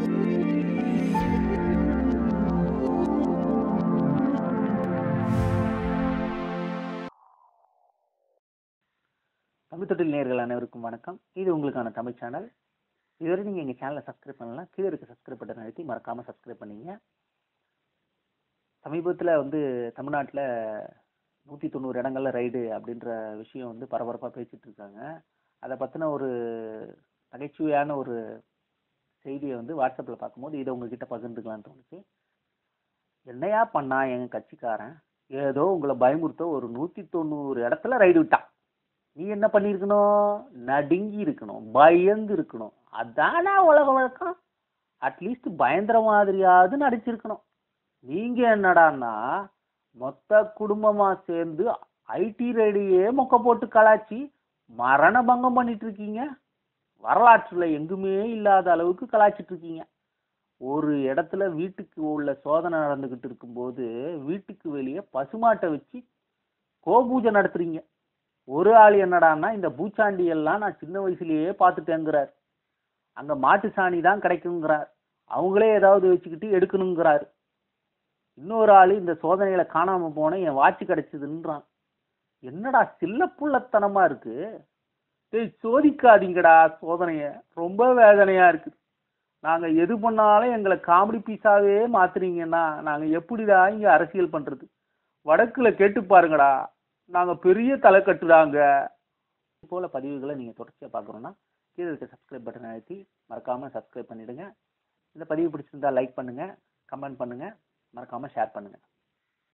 தமிழ் தொட்டில் நேர்கள் அனைவருக்கும் வணக்கம் இது உங்களுக்கான தமிழ் சேனல் இதுவரை நீங்கள் எங்கள் சேனலை சப்ஸ்கிரைப் பண்ணலாம் கீழே இருக்க சப்ஸ்கிரைப் பட்டன் அழுத்தி மறக்காமல் சப்ஸ்கிரைப் பண்ணீங்க சமீபத்தில் வந்து தமிழ்நாட்டில் நூற்றி தொண்ணூறு இடங்கள்ல ரைடு அப்படின்ற விஷயம் வந்து பரபரப்பாக பேசிட்டு இருக்காங்க அதை பற்றின ஒரு நகைச்சுவையான ஒரு செய்தியை வந்து வாட்ஸ்அப்பில் பார்க்கும்போது இதை உங்ககிட்ட பகிர்ந்துக்கலாம்னு தோணுச்சு என்னையா பண்ணா எங்கள் கட்சிக்காரன் ஏதோ உங்களை பயமுறுத்த ஒரு நூற்றி தொண்ணூறு இடத்துல ரைடு விட்டான் நீ என்ன பண்ணியிருக்கணும் நடுங்கி இருக்கணும் பயந்து இருக்கணும் அதானா உலக வழக்கம் அட்லீஸ்ட் பயந்துற மாதிரியாவது நடிச்சிருக்கணும் நீங்க என்னடான்னா மொத்த குடும்பமா சேர்ந்து ஐடி ரெடியே மொக்க போட்டு கலாச்சி மரண பங்கம் பண்ணிட்டு இருக்கீங்க வரலாற்றுல எங்குமே இல்லாத அளவுக்கு கலாச்சிட்டு இருக்கீங்க ஒரு இடத்துல வீட்டுக்கு உள்ள சோதனை நடந்துகிட்டு இருக்கும்போது வீட்டுக்கு வெளியே பசுமாட்டை வச்சு கோபூஜை நடத்துறீங்க ஒரு ஆள் என்னடான்னா இந்த பூச்சாண்டி எல்லாம் நான் சின்ன வயசுலயே பார்த்துட்டேங்கிறார் அங்க மாட்டு சாணி தான் கிடைக்குங்கிறார் அவங்களே ஏதாவது வச்சுக்கிட்டு எடுக்கணுங்கிறார் இன்னொரு ஆள் இந்த சோதனையில காணாம போன என் வாட்ச் கிடைச்சதுன்றான் என்னடா சில்ல புள்ளத்தனமா இருக்கு டேய் சோதிக்காதீங்கடா சோதனைய ரொம்ப வேதனையா இருக்கு நாங்க எது பண்ணாலும் எங்களை காமெடி பீஸாவே மாத்துறீங்கன்னா நாங்க எப்படிடா இங்க அரசியல் பண்றது வடக்குல கேட்டு பாருங்கடா நாங்க பெரிய தலை கட்டுறாங்க இது போல பதிவுகளை நீங்க தொடர்ச்சியா பார்க்கணும்னா கீழே இருக்க சப்ஸ்கிரைப் பட்டன் அழுத்தி மறக்காம சப்ஸ்கிரைப் பண்ணிடுங்க இந்த பதிவு பிடிச்சிருந்தா லைக் பண்ணுங்க கமெண்ட் பண்ணுங்க மறக்காம ஷேர் பண்ணுங்க